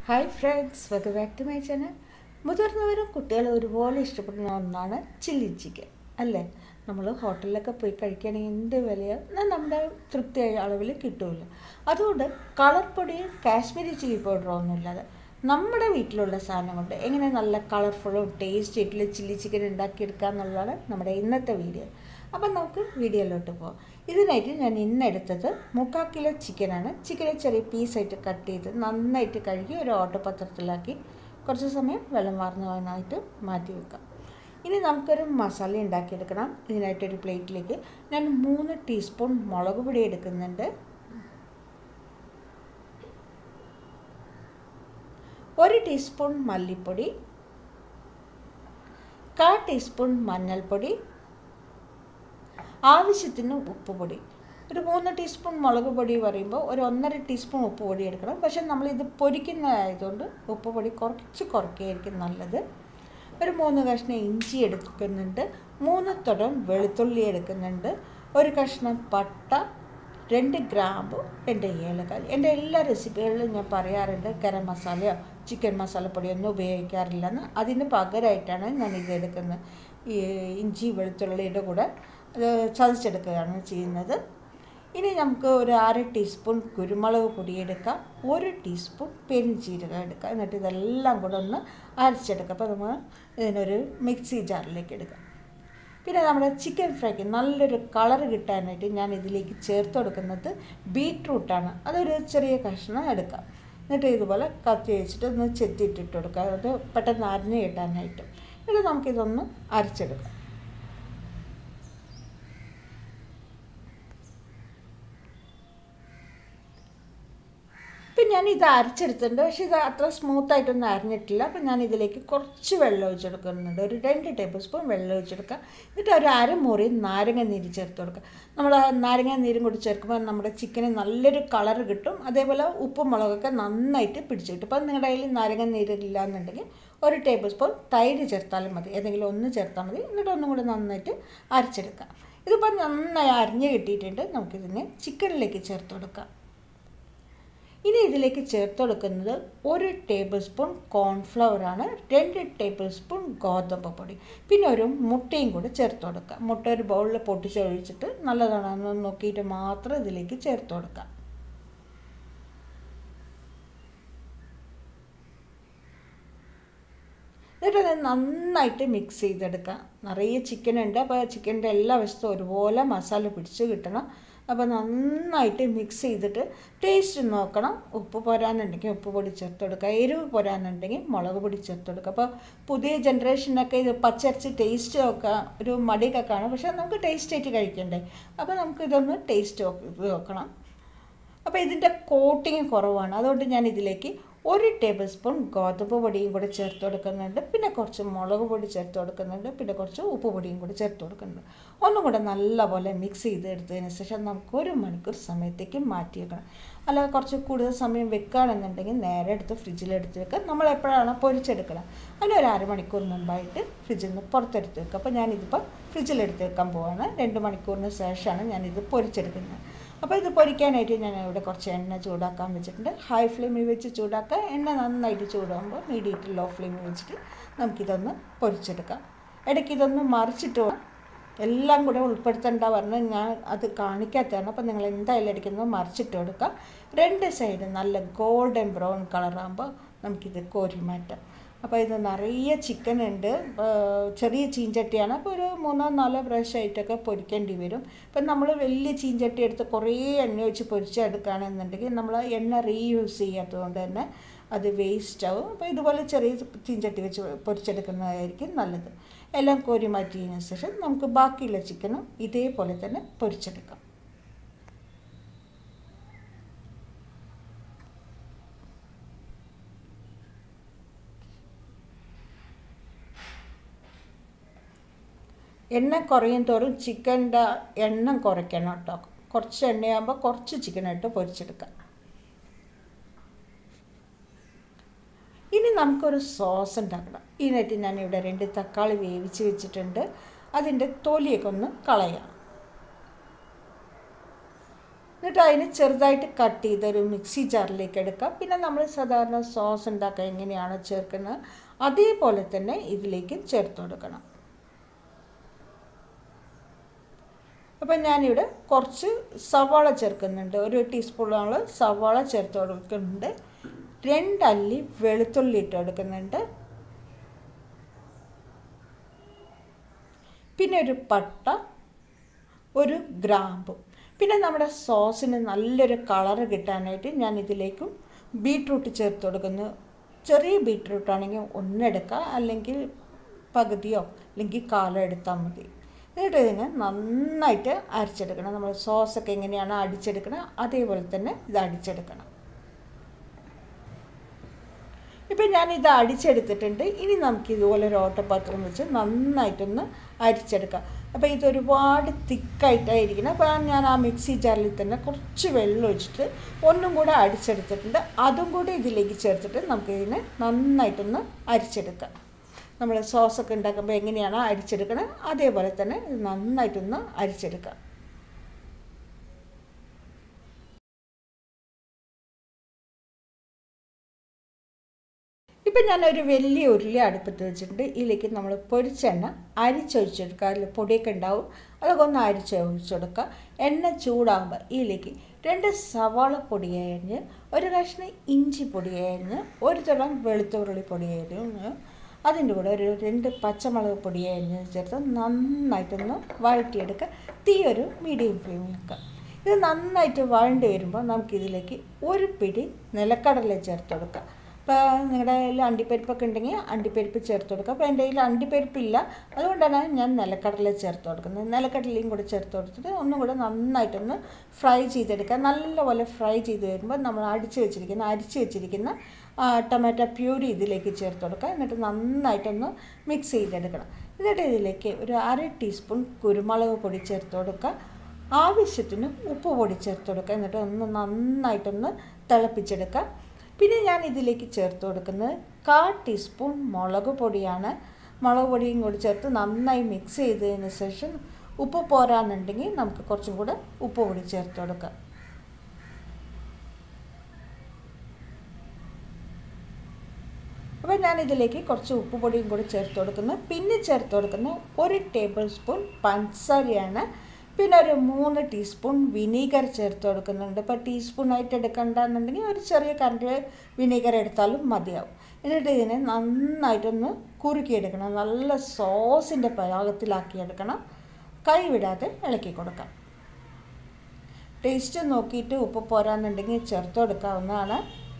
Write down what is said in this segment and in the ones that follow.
hi friends welcome back to my channel മുതിർന്നവരും കുട്ടികളും ഒരുപോലെ ഇഷ്ടപ്പെടുന്ന ഒന്നാണ് ചില്ലി ചിക്കൻ അല്ലേ നമ്മൾ ഹോട്ടലിലൊക്കെ പോയി കഴിക്കുകയാണെങ്കിൽ എന്ത് വിലയാണ് എന്നാൽ നമ്മുടെ തൃപ്തിയായ അളവിൽ കിട്ടുമല്ലോ അതുകൊണ്ട് കളർ പൊടിയും കാശ്മീരി ചില്ലി പൗഡറോ ഒന്നുമില്ലാതെ നമ്മുടെ വീട്ടിലുള്ള സാധനം കൊണ്ട് എങ്ങനെ നല്ല കളർഫുള്ളും ടേസ്റ്റ് ആയിട്ടുള്ള ചില്ലി ചിക്കൻ ഉണ്ടാക്കിയെടുക്കുക എന്നുള്ളതാണ് നമ്മുടെ ഇന്നത്തെ വീഡിയോ അപ്പം നമുക്ക് വീഡിയോയിലോട്ട് പോകാം ഇതിനായിട്ട് ഞാൻ ഇന്ന് എടുത്തത് മുക്കാൽ കിലോ ചിക്കനാണ് ചിക്കനെ ചെറിയ പീസായിട്ട് കട്ട് ചെയ്ത് നന്നായിട്ട് കഴുകി ഒരു ഓട്ടപാത്രത്തിലാക്കി കുറച്ച് സമയം വെള്ളം വാർന്നു പോകാനായിട്ട് മാറ്റി വെക്കാം ഇനി നമുക്കൊരു മസാല ഉണ്ടാക്കിയെടുക്കണം ഇതിനായിട്ടൊരു പ്ലേറ്റിലേക്ക് ഞാൻ മൂന്ന് ടീസ്പൂൺ മുളക് പൊടി എടുക്കുന്നുണ്ട് ഒരു ടീസ്പൂൺ മല്ലിപ്പൊടി കാ ടീസ്പൂൺ മഞ്ഞൾപ്പൊടി ആവശ്യത്തിന് ഉപ്പ് പൊടി ഒരു മൂന്ന് ടീസ്പൂൺ മുളക് പൊടി പറയുമ്പോൾ ഒരു ഒന്നര ടീസ്പൂൺ ഉപ്പ് പൊടി എടുക്കണം പക്ഷേ നമ്മളിത് പൊരിക്കുന്നതായതുകൊണ്ട് ഉപ്പ് പൊടി കുറച്ച് കുറയ്ക്കുകയായിരിക്കും നല്ലത് ഒരു മൂന്ന് കഷ്ണം ഇഞ്ചി എടുക്കുന്നുണ്ട് മൂന്ന് തുടം വെളുത്തുള്ളി എടുക്കുന്നുണ്ട് ഒരു കഷ്ണം പട്ട രണ്ട് ഗ്രാമ്പു രണ്ട് ഏലക്കായ എൻ്റെ എല്ലാ റെസിപ്പികളിലും ഞാൻ പറയാറുണ്ട് ഗരം മസാലയോ ചിക്കൻ മസാലപ്പൊടിയോ ഒന്നും ഉപയോഗിക്കാറില്ലെന്ന് അതിന് പകരമായിട്ടാണ് ഞാൻ ഇത് എടുക്കുന്നത് ഈ ഇഞ്ചി വെളുത്തുള്ളിയുടെ കൂടെ അത് ചതച്ചെടുക്കുകയാണ് ചെയ്യുന്നത് ഇനി നമുക്ക് ഒരു അര ടീസ്പൂൺ കുരുമുളക് പൊടി എടുക്കാം ഒരു ടീസ്പൂൺ പെരിഞ്ചീരകം എടുക്കാം എന്നിട്ട് ഇതെല്ലാം കൂടെ ഒന്ന് അരച്ചെടുക്കാം അപ്പോൾ നമ്മൾ ഇതിനൊരു മിക്സി ജാറിലേക്ക് എടുക്കാം പിന്നെ നമ്മുടെ ചിക്കൻ ഫ്രൈക്ക് നല്ലൊരു കളർ കിട്ടാനായിട്ട് ഞാൻ ഇതിലേക്ക് ചേർത്ത് കൊടുക്കുന്നത് ബീട്രൂട്ടാണ് അതൊരു ചെറിയ കഷ്ണം എടുക്കാം എന്നിട്ട് ഇതുപോലെ കത്തി വെച്ചിട്ട് ഒന്ന് ചെത്തിയിട്ടിട്ട് കൊടുക്കുക അത് പെട്ടെന്ന് അരിഞ്ഞ് കിട്ടാനായിട്ട് എന്നിട്ട് നമുക്കിതൊന്ന് അരച്ചെടുക്കാം ഇപ്പം ഞാൻ ഇത് അരച്ചെടുത്തിട്ടുണ്ട് പക്ഷേ ഇത് അത്ര സ്മൂത്തായിട്ടൊന്നും അരിഞ്ഞിട്ടില്ല അപ്പം ഞാൻ ഇതിലേക്ക് കുറച്ച് വെള്ളം ഒഴിച്ചെടുക്കുന്നുണ്ട് ഒരു രണ്ട് ടേബിൾ സ്പൂൺ വെള്ളം ഒഴിച്ചെടുക്കുക എന്നിട്ട് ഒരു അരമുറി നാരങ്ങ നീര് ചേർത്ത് കൊടുക്കുക നമ്മൾ നാരങ്ങ നീരും കൂടി ചേർക്കുമ്പോൾ നമ്മുടെ ചിക്കന് നല്ലൊരു കളർ കിട്ടും അതേപോലെ ഉപ്പും മുളകൊക്കെ നന്നായിട്ട് പിടിച്ചു കിട്ടും അപ്പം നിങ്ങളുടെ കയ്യിൽ നാരങ്ങ നീരില്ല എന്നുണ്ടെങ്കിൽ ഒരു ടേബിൾ സ്പൂൺ തൈര് ചേർത്താലും മതി ഏതെങ്കിലും ഒന്ന് ചേർത്താൽ മതി എന്നിട്ട് ഒന്നും കൂടി നന്നായിട്ട് അരച്ചെടുക്കാം ഇതിപ്പോൾ നന്നായി അരിഞ്ഞ് കിട്ടിയിട്ടുണ്ട് നമുക്കിതിനെ ചിക്കനിലേക്ക് ചേർത്ത് കൊടുക്കാം ഇനി ഇതിലേക്ക് ചേർത്ത് കൊടുക്കുന്നത് ഒരു ടേബിൾ സ്പൂൺ കോൺഫ്ലവർ ആണ് രണ്ട് ടേബിൾ സ്പൂൺ ഗോതമ്പ് പൊടി പിന്നെ ഒരു മുട്ടയും കൂടി ചേർത്ത് കൊടുക്കുക മുട്ട ഒരു ബൗളിൽ പൊട്ടിച്ചൊഴിച്ചിട്ട് നല്ലതാണെന്ന് നോക്കിയിട്ട് മാത്രം ഇതിലേക്ക് ചേർത്ത് കൊടുക്കാം എന്നിട്ട് അത് നന്നായിട്ട് മിക്സ് ചെയ്തെടുക്കാം നിറയെ ചിക്കൻ ഉണ്ട് അപ്പോൾ ചിക്കൻ്റെ എല്ലാ വശത്തും ഒരുപോലെ മസാല പിടിച്ച് കിട്ടണം അപ്പോൾ നന്നായിട്ട് മിക്സ് ചെയ്തിട്ട് ടേസ്റ്റ് നോക്കണം ഉപ്പ് പോരാനുണ്ടെങ്കിൽ ഉപ്പ് പൊടി ചേർത്ത് കൊടുക്കുക എരിവ് പോരാനുണ്ടെങ്കിൽ മുളക് പൊടി ചേർത്ത് കൊടുക്കുക അപ്പോൾ പുതിയ ജനറേഷനൊക്കെ ഇത് പച്ചരച്ച് ടേസ്റ്റ് നോക്കുക ഒരു മടിയൊക്കെ കാണും പക്ഷേ നമുക്ക് ടേസ്റ്റ് ആയിട്ട് കഴിക്കണ്ടേ അപ്പോൾ നമുക്കിതൊന്ന് ടേസ്റ്റ് നോക്കണം അപ്പോൾ ഇതിൻ്റെ കോട്ടിങ് കുറവാണ് അതുകൊണ്ട് ഞാൻ ഇതിലേക്ക് ഒരു ടേബിൾ സ്പൂൺ ഗോതമ്പ് പൊടിയും കൂടി ചേർത്ത് കൊടുക്കുന്നുണ്ട് പിന്നെ കുറച്ച് മുളക് പൊടി ചേർത്ത് കൊടുക്കുന്നുണ്ട് പിന്നെ കുറച്ച് ഉപ്പ് പൊടിയും കൂടി ചേർത്ത് കൊടുക്കുന്നുണ്ട് ഒന്നും കൂടെ നല്ലപോലെ മിക്സ് ചെയ്ത് എടുത്തതിന് ശേഷം നമുക്ക് ഒരു മണിക്കൂർ സമയത്തേക്ക് മാറ്റി വെക്കണം അല്ല കുറച്ച് കൂടുതൽ സമയം വെക്കുകയാണെന്നുണ്ടെങ്കിൽ നേരെ എടുത്ത് ഫ്രിഡ്ജിലെടുത്ത് വെക്കുക നമ്മൾ എപ്പോഴാണ് പൊരിച്ചെടുക്കണം അതിന് ഒരു അരമണിക്കൂർ മുമ്പായിട്ട് ഫ്രിഡ്ജിൽ നിന്ന് പുറത്തെടുത്ത് വെക്കുക അപ്പോൾ ഞാനിതിപ്പോൾ ഫ്രിഡ്ജിലെടുത്ത് വെക്കാൻ പോവാണ് രണ്ട് മണിക്കൂറിന് ശേഷമാണ് ഞാനിത് പൊരിച്ചെടുക്കുന്നത് അപ്പോൾ ഇത് പൊരിക്കാനായിട്ട് ഞാൻ ഇവിടെ കുറച്ച് എണ്ണ ചൂടാക്കാൻ വെച്ചിട്ടുണ്ട് ഹൈ ഫ്ലെയിമിൽ വെച്ച് ചൂടാക്കുക എണ്ണ നന്നായിട്ട് ചൂടാകുമ്പോൾ മീഡിയറ്റ് ലോ ഫ്ലെയിമിൽ വെച്ചിട്ട് നമുക്കിതൊന്ന് പൊരിച്ചെടുക്കാം ഇടയ്ക്ക് ഇതൊന്ന് മറിച്ചിട്ട് എല്ലാം കൂടെ ഉൾപ്പെടുത്തേണ്ട പറഞ്ഞ് ഞാൻ അത് കാണിക്കാത്തതാണ് അപ്പോൾ നിങ്ങൾ എന്തായാലും ഇടയ്ക്കുന്നത് മറിച്ചിട്ട് കൊടുക്കുക രണ്ട് സൈഡ് നല്ല ഗോൾഡൻ ബ്രൗൺ കളറാകുമ്പോൾ നമുക്കിത് കോരി മാറ്റാം അപ്പോൾ ഇത് നിറയെ ചിക്കൻ ഉണ്ട് ചെറിയ ചീഞ്ചട്ടിയാണ് അപ്പോൾ ഒരു മൂന്നോ നാലോ പ്രാവശ്യമായിട്ടൊക്കെ പൊരിക്കേണ്ടി വരും ഇപ്പം നമ്മൾ വലിയ ചീഞ്ചട്ടി എടുത്ത് കുറേ എണ്ണ ഒഴിച്ച് പൊരിച്ചെടുക്കുകയാണെന്നുണ്ടെങ്കിൽ നമ്മൾ എണ്ണ റീയൂസ് ചെയ്യാത്തതുകൊണ്ട് തന്നെ അത് വേസ്റ്റ് ആവും അപ്പോൾ ഇതുപോലെ ചെറിയ ചീഞ്ചട്ടി വെച്ച് പൊരിച്ചെടുക്കുന്നതായിരിക്കും നല്ലത് എല്ലാം കോരി മാറ്റിയതിന് ശേഷം നമുക്ക് ബാക്കിയുള്ള ചിക്കനും ഇതേപോലെ തന്നെ പൊരിച്ചെടുക്കാം എണ്ണ കുറയും തോറും ചിക്കൻ്റെ എണ്ണം കുറയ്ക്കണം കേട്ടോ കുറച്ച് എണ്ണയാകുമ്പോൾ കുറച്ച് ചിക്കനായിട്ട് പൊരിച്ചെടുക്കാം ഇനി നമുക്കൊരു സോസ് ഉണ്ടാക്കണം ഇതിനായിട്ട് ഞാനിവിടെ രണ്ട് തക്കാളി വേവിച്ച് വെച്ചിട്ടുണ്ട് അതിൻ്റെ തൊലിയൊക്കെ ഒന്ന് കളയാം എന്നിട്ട് അതിന് ചെറുതായിട്ട് കട്ട് ചെയ്ത് ഒരു മിക്സി ജാറിലേക്ക് എടുക്കുക പിന്നെ നമ്മൾ സാധാരണ സോസ് ഉണ്ടാക്കുക എങ്ങനെയാണോ ചേർക്കുന്നത് അതേപോലെ തന്നെ ഇതിലേക്ക് ചേർത്ത് കൊടുക്കണം അപ്പം ഞാനിവിടെ കുറച്ച് സവാള ചേർക്കുന്നുണ്ട് ഒരു ടീസ്പൂണോളം സവാള ചേർത്ത് കൊടുക്കുന്നുണ്ട് രണ്ടല്ലി വെളുത്തുള്ളി ഇട്ട് കൊടുക്കുന്നുണ്ട് പിന്നെ ഒരു പട്ട ഒരു ഗ്രാമ്പു പിന്നെ നമ്മുടെ സോസിന് നല്ലൊരു കളറ് കിട്ടാനായിട്ട് ഞാൻ ഇതിലേക്കും ബീട്രൂട്ട് ചേർത്ത് കൊടുക്കുന്നു ചെറിയ ബീട്രൂട്ടാണെങ്കിൽ ഒന്നെടുക്കുക അല്ലെങ്കിൽ പകുതിയോ അല്ലെങ്കിൽ കാലോ എടുത്താൽ മതി എന്നിട്ട് ഇതിനെ നന്നായിട്ട് അരച്ചെടുക്കണം നമ്മൾ സോസൊക്കെ എങ്ങനെയാണ് അടിച്ചെടുക്കണം അതേപോലെ തന്നെ ഇത് അടിച്ചെടുക്കണം ഇപ്പം ഞാനിത് അടിച്ചെടുത്തിട്ടുണ്ട് ഇനി നമുക്ക് ഇതുപോലെ ഒരു ഓട്ടപാത്രം വെച്ച് നന്നായിട്ടൊന്ന് അരിച്ചെടുക്കാം അപ്പോൾ ഇത് ഒരുപാട് തിക്കായിട്ടായിരിക്കണം അപ്പോൾ ഞാൻ ആ മിക്സി ജാറിൽ തന്നെ കുറച്ച് വെള്ളം ഒഴിച്ചിട്ട് ഒന്നും കൂടെ അടിച്ചെടുത്തിട്ടുണ്ട് അതും കൂടെ ഇതിലേക്ക് ചേർത്തിട്ട് നമുക്ക് ഇതിനെ നന്നായിട്ടൊന്ന് അരിച്ചെടുക്കാം നമ്മൾ സോസൊക്കെ ഉണ്ടാക്കുമ്പോൾ എങ്ങനെയാണ് അരിച്ചെടുക്കണം അതേപോലെ തന്നെ ഇത് നന്നായിട്ടൊന്ന് അരിച്ചെടുക്കാം ഇപ്പം ഞാനൊരു വലിയ ഉരുളി അടുപ്പത്ത് വെച്ചിട്ടുണ്ട് ഇതിലേക്ക് നമ്മൾ പൊരിച്ചെണ്ണ അരിച്ചൊഴിച്ചെടുക്കുക അതിൽ പൊടിയൊക്കെ ഉണ്ടാവും അതൊക്കെ ഒന്ന് അരിച്ചൊഴിച്ചെടുക്കുക എണ്ണ ചൂടാകുമ്പോൾ ഇതിലേക്ക് രണ്ട് സവാള പൊടിയരിഞ്ഞ് ഒരു കഷ്ണം ഇഞ്ചി പൊടിയരിഞ്ഞ് ഒരു തരം വെളുത്തുള്ളി പൊടിയരിഞ്ഞ് അതിൻ്റെ കൂടെ ഒരു രണ്ട് പച്ചമുളക് പൊടിയരിഞ്ഞ് ചേർത്ത് നന്നായിട്ടൊന്ന് വഴറ്റിയെടുക്കുക തീ ഒരു മീഡിയം ഫ്ലെയിമിൽ വെക്കുക ഇത് നന്നായിട്ട് വഴണ്ടി വരുമ്പോൾ നമുക്കിതിലേക്ക് ഒരു പിടി നിലക്കടല ചേർത്ത് കൊടുക്കുക ഇപ്പോൾ നിങ്ങളുടെ കയ്യിൽ അണ്ടിപ്പരിപ്പൊക്കെ ഉണ്ടെങ്കിൽ അണ്ടിപ്പരിപ്പ് ചേർത്ത് കൊടുക്കുക അപ്പോൾ എൻ്റെ കയ്യിൽ അണ്ടിപ്പരിപ്പില്ല അതുകൊണ്ടാണ് ഞാൻ നിലക്കടല ചേർത്ത് കൊടുക്കുന്നത് നിലക്കടലയും കൂടെ ചേർത്ത് കൊടുത്തിട്ട് ഒന്നും കൂടെ നന്നായിട്ടൊന്ന് ഫ്രൈ ചെയ്തെടുക്കുക നല്ലപോലെ ഫ്രൈ ചെയ്ത് വരുമ്പോൾ നമ്മൾ അടിച്ച് വെച്ചിരിക്കുന്ന അരിച്ച് വെച്ചിരിക്കുന്ന ടൊമാറ്റോ പ്യൂരി ഇതിലേക്ക് ചേർത്ത് കൊടുക്കുക എന്നിട്ട് നന്നായിട്ടൊന്ന് മിക്സ് ചെയ്തെടുക്കണം എന്നിട്ട് ഇതിലേക്ക് ഒരു അര ടീസ്പൂൺ കുരുമുളക് പൊടി ചേർത്ത് കൊടുക്കുക ആവശ്യത്തിന് ഉപ്പ് പൊടി ചേർത്ത് കൊടുക്കുക എന്നിട്ട് ഒന്ന് നന്നായിട്ടൊന്ന് തിളപ്പിച്ചെടുക്കുക പിന്നെ ഞാൻ ഇതിലേക്ക് ചേർത്ത് കൊടുക്കുന്നത് കാ ടീസ്പൂൺ മുളക് പൊടിയാണ് മുളക് പൊടിയും കൂടി ചേർത്ത് നന്നായി മിക്സ് ചെയ്തതിന് ശേഷം ഉപ്പ് പോരാന്നുണ്ടെങ്കിൽ നമുക്ക് കുറച്ചും കൂടെ ഉപ്പ് പൊടി ചേർത്ത് കൊടുക്കാം അപ്പോൾ ഞാൻ ഇതിലേക്ക് കുറച്ച് ഉപ്പ് പൊടിയും കൂടി ചേർത്ത് കൊടുക്കുന്നു പിന്നെ ചേർത്ത് കൊടുക്കുന്ന ഒരു ടേബിൾ സ്പൂൺ പഞ്ചസാരയാണ് പിന്നെ ഒരു മൂന്ന് ടീസ്പൂൺ വിനീഗർ ചേർത്ത് കൊടുക്കുന്നുണ്ട് ഇപ്പോൾ ടീസ്പൂണായിട്ട് എടുക്കണ്ടെന്നുണ്ടെങ്കിൽ ഒരു ചെറിയ കറണ്ട് വിനീഗർ എടുത്താലും മതിയാവും എന്നിട്ട് ഇതിനെ നന്നായിട്ടൊന്ന് കുറുക്കിയെടുക്കണം നല്ല സോസിൻ്റെ പാകത്തിലാക്കി എടുക്കണം കൈ വിടാതെ ഇളക്കി കൊടുക്കാം ടേസ്റ്റ് നോക്കിയിട്ട് ഉപ്പ് പോരാന്നുണ്ടെങ്കിൽ ചേർത്ത് കൊടുക്കാവുന്നതാണ്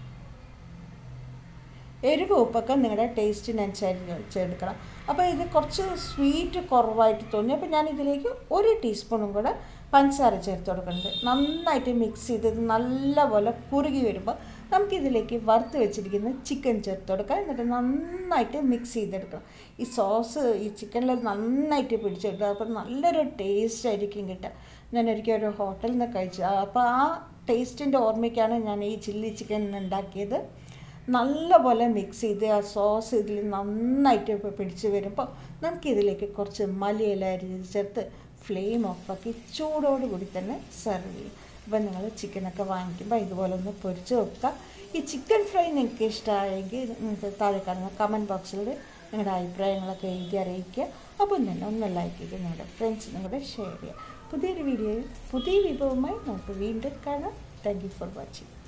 എരിവ് ഉപ്പൊക്കെ നിങ്ങളുടെ ടേസ്റ്റിനനുസരിച്ച് എടുക്കണം അപ്പോൾ ഇത് കുറച്ച് സ്വീറ്റ് കുറവായിട്ട് തോന്നി അപ്പോൾ ഞാൻ ഇതിലേക്ക് ഒരു ടീസ്പൂണും കൂടെ പഞ്ചസാര ചേർത്ത് കൊടുക്കുന്നുണ്ട് നന്നായിട്ട് മിക്സ് ചെയ്ത് ഇത് നല്ലപോലെ കുറുകി വരുമ്പോൾ നമുക്കിതിലേക്ക് വറുത്ത് വെച്ചിരിക്കുന്ന ചിക്കൻ ചേർത്ത് കൊടുക്കാം എന്നിട്ട് നന്നായിട്ട് മിക്സ് ചെയ്തെടുക്കണം ഈ സോസ് ഈ ചിക്കനിൽ നന്നായിട്ട് പിടിച്ചെടുക്കുക അപ്പോൾ നല്ലൊരു ടേസ്റ്റ് ആയിരിക്കും കിട്ടുക ഞാൻ ഒരിക്കൽ ഒരു ഹോട്ടലിൽ നിന്ന് കഴിച്ചു അപ്പോൾ ആ ടേസ്റ്റിൻ്റെ ഓർമ്മയ്ക്കാണ് ഞാൻ ഈ ചില്ലി ചിക്കൻ ഉണ്ടാക്കിയത് നല്ലപോലെ മിക്സ് ചെയ്ത് ആ സോസ് ഇതിൽ നന്നായിട്ട് ഇപ്പോൾ പിടിച്ച് വരുമ്പോൾ നമുക്കിതിലേക്ക് കുറച്ച് മല്ലിയില അരിഞ്ഞ് ചേർത്ത് ഫ്ലെയിം ഓഫാക്കി ചൂടോട് കൂടി തന്നെ സെർവ് ചെയ്യും അപ്പോൾ നിങ്ങൾ ചിക്കനൊക്കെ വാങ്ങിക്കുമ്പോൾ ഇതുപോലെ ഒന്ന് പൊരിച്ച് വെക്കുക ഈ ചിക്കൻ ഫ്രൈ നിങ്ങൾക്ക് ഇഷ്ടമായെങ്കിൽ നിങ്ങൾക്ക് താഴെ കാണുന്ന കമൻറ്റ് ബോക്സിൽ നിങ്ങളുടെ അഭിപ്രായങ്ങളൊക്കെ എഴുതി അറിയിക്കുക അപ്പോൾ തന്നെ ഒന്ന് ലൈക്ക് ചെയ്ത് നിങ്ങളുടെ ഫ്രണ്ട്സിനും കൂടെ ഷെയർ ചെയ്യുക പുതിയൊരു വീഡിയോയിൽ പുതിയ വിഭവമായി നമുക്ക് വീണ്ടും കാണാം താങ്ക് യു ഫോർ വാച്ചിങ്